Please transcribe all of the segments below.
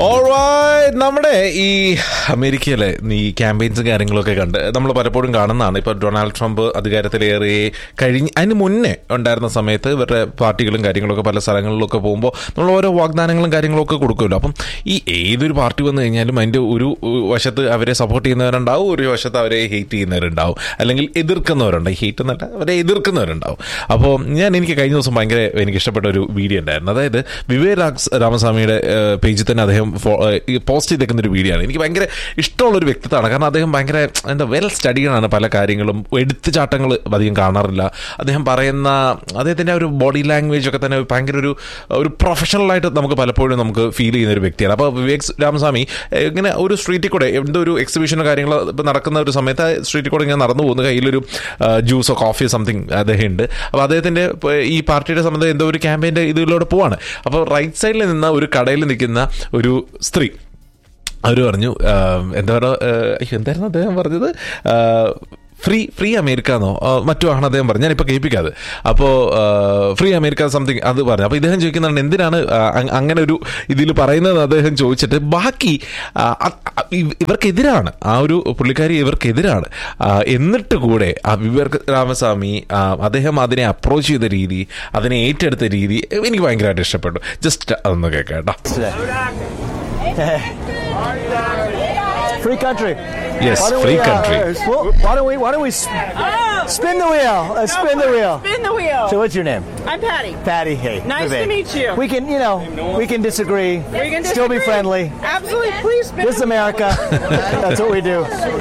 Alright, നമ്മുടെ ഈ അമേരിക്കയിലെ ഈ ക്യാമ്പയിൻസും കാര്യങ്ങളൊക്കെ കണ്ട് നമ്മൾ പലപ്പോഴും കാണുന്നതാണ് ഇപ്പോൾ ഡൊണാൾഡ് ട്രംപ് അധികാരത്തിലേറെ കഴിഞ്ഞ് അതിന് മുന്നേ ഉണ്ടായിരുന്ന സമയത്ത് ഇവരുടെ പാർട്ടികളും കാര്യങ്ങളൊക്കെ പല സ്ഥലങ്ങളിലൊക്കെ പോകുമ്പോൾ നമ്മൾ ഓരോ വാഗ്ദാനങ്ങളും കാര്യങ്ങളൊക്കെ കൊടുക്കുമല്ലോ അപ്പം ഈ ഏതൊരു പാർട്ടി വന്നു കഴിഞ്ഞാലും അതിൻ്റെ ഒരു വശത്ത് അവരെ സപ്പോർട്ട് ചെയ്യുന്നവരുണ്ടാവും ഒരു വശത്ത് അവരെ ഹെയ്റ്റ് ചെയ്യുന്നവരുണ്ടാവും അല്ലെങ്കിൽ എതിർക്കുന്നവരുണ്ട് ഹെയ്റ്റ് എന്നല്ല അവരെ എതിർക്കുന്നവരുണ്ടാവും അപ്പോൾ ഞാൻ എനിക്ക് കഴിഞ്ഞ ദിവസം ഭയങ്കര എനിക്ക് ഇഷ്ടപ്പെട്ട ഒരു വീഡിയോ ഉണ്ടായിരുന്നു അതായത് വിവേക് രാജ് രാമസ്വാമിയുടെ പേജിൽ തന്നെ അദ്ദേഹം പോസ്റ്റ് ചെയ്തേക്കുന്ന ഒരു വീഡിയോ ആണ് എനിക്ക് ഭയങ്കര ഇഷ്ടമുള്ളൊരു വ്യക്തിത്വമാണ് കാരണം അദ്ദേഹം ഭയങ്കര എന്താ വെൽ സ്റ്റഡീഡാണ് പല കാര്യങ്ങളും എടുത്തുചാട്ടങ്ങൾ അധികം കാണാറില്ല അദ്ദേഹം പറയുന്ന അദ്ദേഹത്തിൻ്റെ ഒരു ബോഡി ലാംഗ്വേജ് ഒക്കെ തന്നെ ഭയങ്കര ഒരു ഒരു പ്രൊഫഷണലായിട്ട് നമുക്ക് പലപ്പോഴും നമുക്ക് ഫീൽ ചെയ്യുന്ന ഒരു വ്യക്തിയാണ് അപ്പോൾ വിവേക് രാമസ്വാമി ഏഹ്, ഇങ്ങനെ ഒരു സ്ട്രീറ്റിൽ കൂടെ എന്തോ ഒരു എക്സിബിഷനോ കാര്യങ്ങളോ ഇപ്പം നടക്കുന്ന ഒരു സമയത്ത് ആ സ്ട്രീറ്റിൽ കൂടെ ഇങ്ങനെ നടന്നു പോകുന്ന കയ്യിലൊരു ജ്യൂസോ കോഫിയോ സംതിങ് അദ്ദേഹം ഉണ്ട് അപ്പോൾ അദ്ദേഹത്തിൻ്റെ ഇപ്പൊ ഈ പാർട്ടിയുടെ സംബന്ധം എന്തോ ഒരു ക്യാമ്പയിൻ്റെ ഇതിലൂടെ പോവാണ് അപ്പോൾ റൈറ്റ് സൈഡിൽ നിന്ന ഒരു കടയിൽ നിൽക്കുന്ന ഒരു സ്ത്രീ അവർ പറഞ്ഞു ആ, എന്താ പറയുക എന്തായിരുന്നു അദ്ദേഹം പറഞ്ഞത് ആ, ഫ്രീ ഫ്രീ അമേരിക്ക എന്നോ ആ, മറ്റോ ആണ് അദ്ദേഹം പറഞ്ഞു ഞാനിപ്പോൾ കേൾപ്പിക്കാതെ അപ്പോൾ ഫ്രീ അമേരിക്ക സംതിങ് അത് പറഞ്ഞു അപ്പോൾ ഇദ്ദേഹം ചോദിക്കുന്നുണ്ട് എന്തിനാണ് ആ, അ- അങ്ങനെ ഒരു ഇതിൽ പറയുന്നത് അദ്ദേഹം ചോദിച്ചിട്ട് ബാക്കി ആ, അ- അ- ഇവ- ഇവർക്കെതിരാണ് ആ ഒരു പുള്ളിക്കാരി ഇവർക്കെതിരാണ് ആ, എന്നിട്ട് കൂടെ ആ വിവേക് രാമസ്വാമി ആ, അദ്ദേഹം അതിനെ അപ്രോച്ച് ചെയ്ത രീതി അതിനെ ഏറ്റെടുത്ത രീതി എനിക്ക് ഭയങ്കരമായിട്ട് ഇഷ്ടപ്പെട്ടു ജസ്റ്റ് അതൊന്ന് കേൾക്കാം കേട്ടോ Free country. Yes, Why don't free we, uh, country. well, why don't we? Why don't we s- spin the wheel? Let's spin the wheel. Spin the wheel. So, what's your name? I'm Patty. Patty. Hey. Nice Vivek. to meet you. We can, you know, we can disagree. We can Still be disagree. friendly. Absolutely. Please spin This is the wheel. America. That's what we do.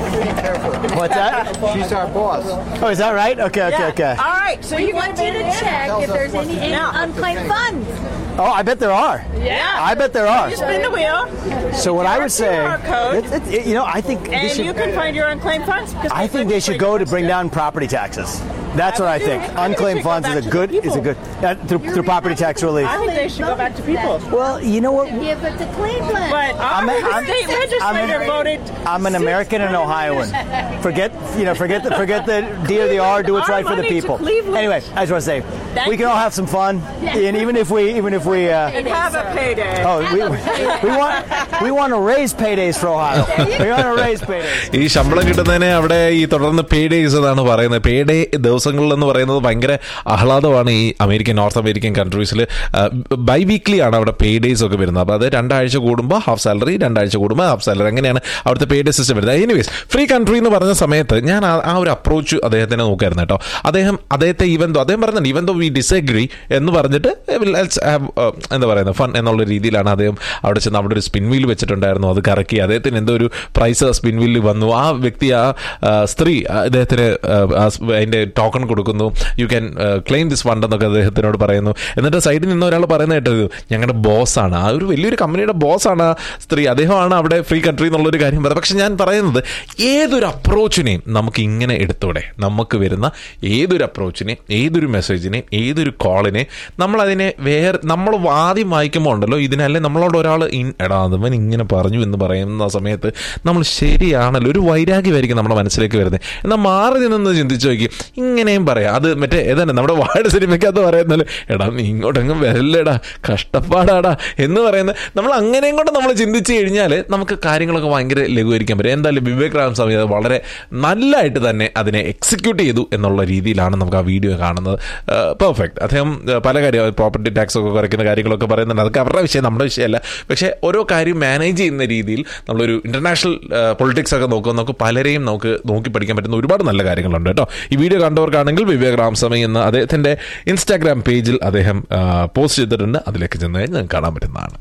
What's that? She's our boss. Oh, is that right? Okay, okay, Yeah. okay. All right. So We you want you to check if there's any, any Now. unclaimed funds. Oh, I bet there are. Yeah. I bet there are. You spin the wheel, So what I would say, QR code. it- it- it- you know, I think they and should. you can find your unclaimed funds. because I think they should go to bring down property taxes. That's what I I think. think they Unclaimed should go funds is back a to good the is a people. good uh, through, through property tax relief. I think they should go back to people. Well, you know what? Give it to Cleveland. But our I'm a- I'm- state legislator I'm a- voted. I'm an American and an Ohioan. Forget you know, forget the forget the D or the R. Do what's Our right for the money to people. Cleveland. Anyway, I just want to say Thank we can all have some fun, and even if we even if we. Uh, And have a payday. Oh, we, we want we want to raise paydays for Ohio. We want to raise paydays. ഈ ശമ്പളം കിട്ടുന്നതിനെ അവിടെ ഈ തുടർന്ന് പേ days എന്നാണ് പറയുന്നത് പേ day ദിവസങ്ങളിൽ എന്ന് പറയുന്നത് ഭയങ്കര ആഹ്ലാദമാണ് ഈ അമേരിക്കൻ നോർത്ത് അമേരിക്കൻ കൺട്രീസിൽ ബൈ വീക്ക്ലി ആണ് അവിടെ പേ ഡേയ്സ് ഒക്കെ വരുന്നത് അപ്പോൾ അത് രണ്ടാഴ്ച കൂടുമ്പോൾ ഹാഫ് സാലറി രണ്ടാഴ്ച കൂടുമ്പോൾ ഹാഫ് സാലറി അങ്ങനെയാണ് അവിടുത്തെ പേ ഡേ സിസ്റ്റം വരുന്നത് എനിവേസ് ഫ്രീ കൺട്രി എന്ന് പറഞ്ഞ സമയത്ത് ഞാൻ ആ- ആ ഒരു അപ്രോച്ച് അദ്ദേഹത്തിനെ നോക്കായിരുന്നു കേട്ടോ അദ്ദേഹം അദ്ദേഹത്തെ ഈവൻ ദോ അദ്ദേഹം പറയുന്നുണ്ട് ഈവൻ ദോ വി ഡിസഗ്രി എന്ന് പറഞ്ഞിട്ട് ലെറ്റ്സ് ഹാവ് എന്താ പറയുന്നത് ഫൺ എന്നുള്ള രീതിയിലാണ് അദ്ദേഹം അവിടെ ചെന്ന് അവിടെ ഒരു സ്പിൻ വീൽ വെച്ചിട്ടുണ്ടായിരുന്നു അത് കറക്കി അദ്ദേഹത്തിന് എന്തോ ഒരു പ്രൈസ് സ്പിൻ വീലിൽ വന്നു ആ വ്യക്തി ആ ആ, സ്ത്രീ ആ, അദ്ദേഹത്തിന് ആ, ആ സ് അതിന്റെ ടോക്കൺ കൊടുക്കുന്നു you can claim this fund എന്നൊക്കെ അദ്ദേഹത്തിനോട് പറയുന്നു എന്നിട്ട് സൈഡിൽ നിന്ന് ഒരാൾ പറയുന്ന കേട്ടത് ഞങ്ങളുടെ ബോസാണ് ആ ഒരു വലിയൊരു കമ്പനിയുടെ ബോസാണ് ആ സ്ത്രീ അദ്ദേഹമാണ് അവിടെ ഫ്രീ കൺട്രി എന്നുള്ളൊരു കാര്യം പറയുന്നത് പക്ഷെ ഞാൻ പറയുന്നത് ഏതൊരു അപ്രോച്ചിനെയും നമുക്ക് ഇങ്ങനെ എടുത്തൂടെ നമുക്ക് വരുന്ന ഏതൊരു അപ്രോച്ചിനെയും ഏതൊരു മെസ്സേജിനെയും ഏതൊരു കോളിനെയും നമ്മളതിനെ വേറെ നമ്മൾ ആദ്യം വായിക്കുമ്പോൾ ഉണ്ടല്ലോ ഇതിനല്ലേ നമ്മളോട് ഒരാൾ ഇൻ എടാ അതവൻ ഇങ്ങനെ പറഞ്ഞു എന്ന് പറയുന്ന സമയത്ത് നമ്മൾ ശരിയാണല്ലോ ഒരു വൈരാഗ്യമായിരിക്കും നമ്മുടെ മനസ്സിലേക്ക് വരുന്നത് എന്നാൽ മാറി നിന്നൊന്ന് ചിന്തിച്ചു നോക്കി ഇങ്ങനെയും പറയാം അത് മറ്റേ ഏതാണ് നമ്മുടെ വാർഡ് സിനിമയ്ക്കകത്ത് പറയുന്നല്ലോ എടാ നീ ഇങ്ങോട്ടെങ്ങും വരല്ലേടാ കഷ്ടപ്പാടാടാ എന്ന് പറയുന്നത് നമ്മൾ അങ്ങനെയും കൂടെ നമ്മൾ ചിന്തിച്ചു കഴിഞ്ഞാൽ നമുക്ക് കാര്യങ്ങളൊക്കെ ഭയങ്കര ലഘൂകരിക്കാൻ പറ്റും എന്തായാലും വിവേക് രാം സ്വാമി അത് വളരെ നല്ലതായിട്ട് തന്നെ അതിനെ എക്സിക്യൂട്ട് ചെയ്തു എന്നുള്ള രീതിയിലാണ് നമുക്ക് ആ വീഡിയോ കാണുന്നത് പെർഫെക്റ്റ് അദ്ദേഹം ആ, പല കാര്യം പ്രോപ്പർട്ടി ടാക്സ് ഒക്കെ കുറയ്ക്കുന്ന കാര്യങ്ങളൊക്കെ പറയുന്നുണ്ട് അതൊക്കെ അവരുടെ വിഷയം നമ്മുടെ വിഷയമല്ല പക്ഷേ ഓരോ കാര്യം മാനേജ് ചെയ്യുന്ന രീതിയിൽ നമ്മളൊരു ഇന്റർനാഷണൽ പൊളിറ്റിക്സ് ഒക്കെ നോക്കുമ്പോൾ നമുക്ക് പലരെയും നമുക്ക് നോക്കി പഠിക്കാൻ പറ്റുന്ന ഒരുപാട് നല്ല കാര്യങ്ങളുണ്ട് കേട്ടോ ഈ വീഡിയോ കണ്ടവർക്കാണെങ്കിൽ വിവേക് രാംസ്വാമി എന്ന അദ്ദേഹത്തിന്റെ ഇൻസ്റ്റാഗ്രാം പേജിൽ അദ്ദേഹം പോസ്റ്റ് ചെയ്തിട്ടുണ്ട് അതിലേക്ക് ചെന്ന് കഴിഞ്ഞാൽ നിങ്ങൾക്ക് കാണാൻ പറ്റുന്നതാണ്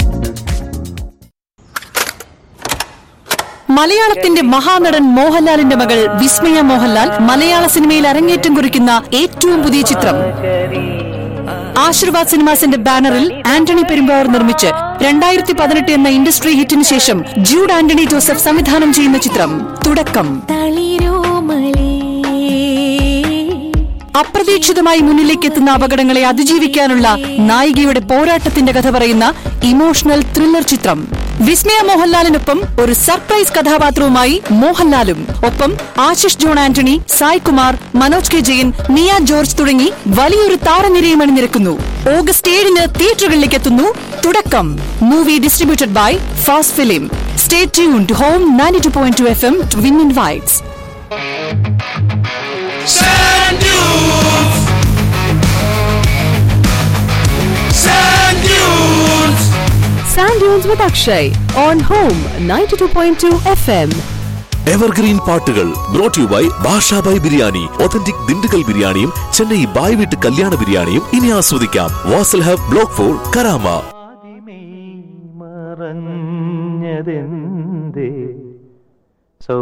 മലയാളത്തിന്റെ മഹാനടൻ മോഹൻലാലിന്റെ മകൾ വിസ്മയ മോഹൻലാൽ മലയാള സിനിമയിൽ അരങ്ങേറ്റം കുറിക്കുന്ന ഏറ്റവും പുതിയ ചിത്രം ആശീർവാദ് സിനിമാസിന്റെ ബാനറിൽ ആന്റണി പെരുമ്പാവൂർ നിർമ്മിച്ച് രണ്ടായിരത്തി പതിനെട്ട് എന്ന ഇൻഡസ്ട്രി ഹിറ്റിന് ശേഷം ജൂഡ് ആന്റണി ജോസഫ് സംവിധാനം ചെയ്യുന്ന ചിത്രം തുടക്കം അപ്രതീക്ഷിതമായി മുന്നിലേക്ക് എത്തുന്ന അപകടങ്ങളെ അതിജീവിക്കാനുള്ള നായികയുടെ പോരാട്ടത്തിന്റെ കഥ പറയുന്ന ഇമോഷണൽ ത്രില്ലർ ചിത്രം വിസ്മയ മോഹൻലാലിനൊപ്പം ഒരു സർപ്രൈസ് കഥാപാത്രവുമായി മോഹൻലാലും ഒപ്പം ആശിഷ് ജോൺ ആന്റണി സായ് കുമാർ മനോജ് കെ ജയൻ നിയ ജോർജ് തുടങ്ങി വലിയൊരു താരനിരയും അണിനിരക്കുന്നു ഓഗസ്റ്റ് ഏഴിന് തിയേറ്ററുകളിലേക്ക് എത്തുന്നു തുടക്കം movie distributed by Fast Film stay tune to home ninety two point two F M to win invites Sand dunes. Sand dunes. Sand Dunes with Akshay on Home 92.2 FM. Evergreen പാട്ടുകൾ brought you by Basha Bhai Biryani authentic Dindigul ബിരിയാണിയും ചെന്നൈ ബായ് വീട്ട് കല്യാണ ബിരിയാണിയും ഇനി ആസ്വദിക്കാം Vasal hub block four Karama